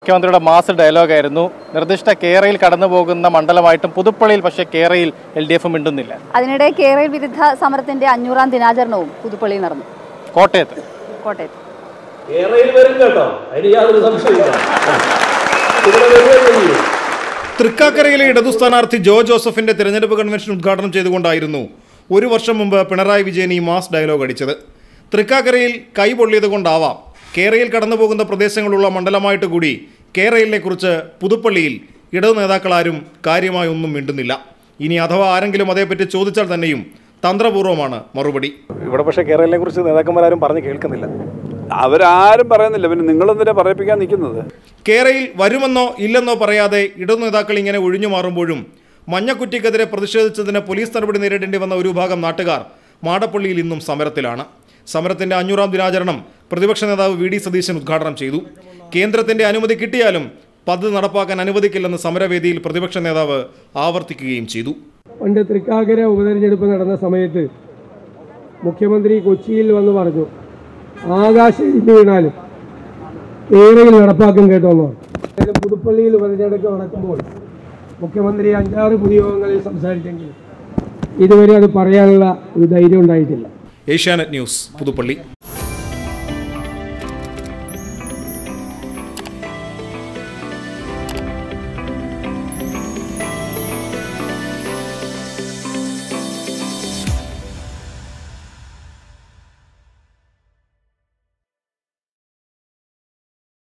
മുഖ്യമന്ത്രിയുടെ മാസ് ഡയലോഗായിരുന്നു നിർദ്ദിഷ്ട കേരയിൽ കടന്നു പോകുന്ന മണ്ഡലമായിട്ടും പുതുപ്പള്ളിയിൽ പക്ഷേ കേരയിൽ എൽ ഡി എഫ് മിണ്ടുന്നില്ല അതിനിടെ കേരള വിരുദ്ധ സമരത്തിന്റെ അഞ്ഞൂറാം ദിനാചരണവും പുതുപ്പള്ളിയിൽ നടന്നു കോട്ടയത്ത് കോട്ടയത്ത് കേരളയിൽ വരും കേട്ടോ അതിന് യാതൊരു സംശയമില്ല ഇവിടെ വരികയും ചെയ്യും തൃക്കാക്കരയിലെ ഇടതു സ്ഥാനാർത്ഥി ജോ ജോസഫിന്റെ തെരഞ്ഞെടുപ്പ് കൺവെൻഷൻ ഉദ്ഘാടനം ചെയ്തുകൊണ്ടായിരുന്നു ഒരു വർഷം മുമ്പ് പിണറായി വിജയൻ ഈ മാസ് ഡയലോഗ് അടിച്ചത് തൃക്കാക്കരയിൽ കൈ പൊള്ളിയത് കൊണ്ടാവാം കേരളയിൽ കടന്നുപോകുന്ന പ്രദേശങ്ങളുള്ള മണ്ഡലമായിട്ട് കൂടി കേരളയിലെ കുറിച്ച് പുതുപ്പള്ളിയിൽ ഇടതു നേതാക്കളാരും കാര്യമായി ഒന്നും മിണ്ടുന്നില്ല ഇനി അഥവാ ആരെങ്കിലും അതേപ്പറ്റി ചോദിച്ചാൽ തന്നെയും തന്ത്രപൂർവ്വമാണ് മറുപടി ഇവിടെ പക്ഷേ കേരളത്തിനെ കുറിച്ച് നേതാക്കന്മാരും പറഞ്ഞ് കേൾക്കുന്നില്ല അവരാരും പറയുന്നില്ല പിന്നെ നിങ്ങളെന്തിനാ പറയിപ്പിക്കാൻ നിൽക്കുന്നത് കേരയിൽ വരുമെന്നോ ഇല്ലെന്നോ പറയാതെ ഇടതു നേതാക്കൾ ഇങ്ങനെ ഒഴിഞ്ഞു മാറുമ്പോഴും മഞ്ഞക്കുറ്റിക്കെതിരെ പ്രതിഷേധിച്ചതിന് പോലീസ് നടപടി നേരിടേണ്ടി വന്ന ഒരു വിഭാഗം നാട്ടുകാർ മാടപ്പള്ളിയിൽ ഇന്നും സമരത്തിലാണ് സമരത്തിന്റെ അഞ്ഞൂറാം ദിനാചരണം പ്രതിപക്ഷ നേതാവ് വി ഡി സതീശൻ ഉദ്ഘാടനം ചെയ്തു കേന്ദ്രത്തിന്റെ അനുമതി കിട്ടിയാലും പദ്ധതി നടപ്പാക്കാൻ അനുവദിക്കില്ലെന്ന് സമരവേദിയിൽ പ്രതിപക്ഷ നേതാവ് ആവർത്തിക്കുകയും ചെയ്തു പണ്ട് തൃക്കാക്കര ഉപതെരഞ്ഞെടുപ്പ് നടന്ന സമയത്ത് മുഖ്യമന്ത്രി കൊച്ചിയിൽ വന്ന് പറഞ്ഞു ആകാശം ഇടിഞ്ഞു വീണാലും ഏറെയിൽ നടപ്പാക്കും കേട്ടോ എന്ന് പറഞ്ഞു അതായത് പുതുപ്പള്ളിയിൽ ഉപതെരഞ്ഞെടുപ്പ് നടക്കുമ്പോൾ മുഖ്യമന്ത്രി അഞ്ചാറ് പൊതുയോഗങ്ങളിൽ സംസാരിച്ചെങ്കിലും ഇതുവരെ അത് പറയാനുള്ള ഒരു ധൈര്യം ഉണ്ടായിട്ടില്ല ഏഷ്യാനെറ്റ് ന്യൂസ് പുതുപ്പള്ളി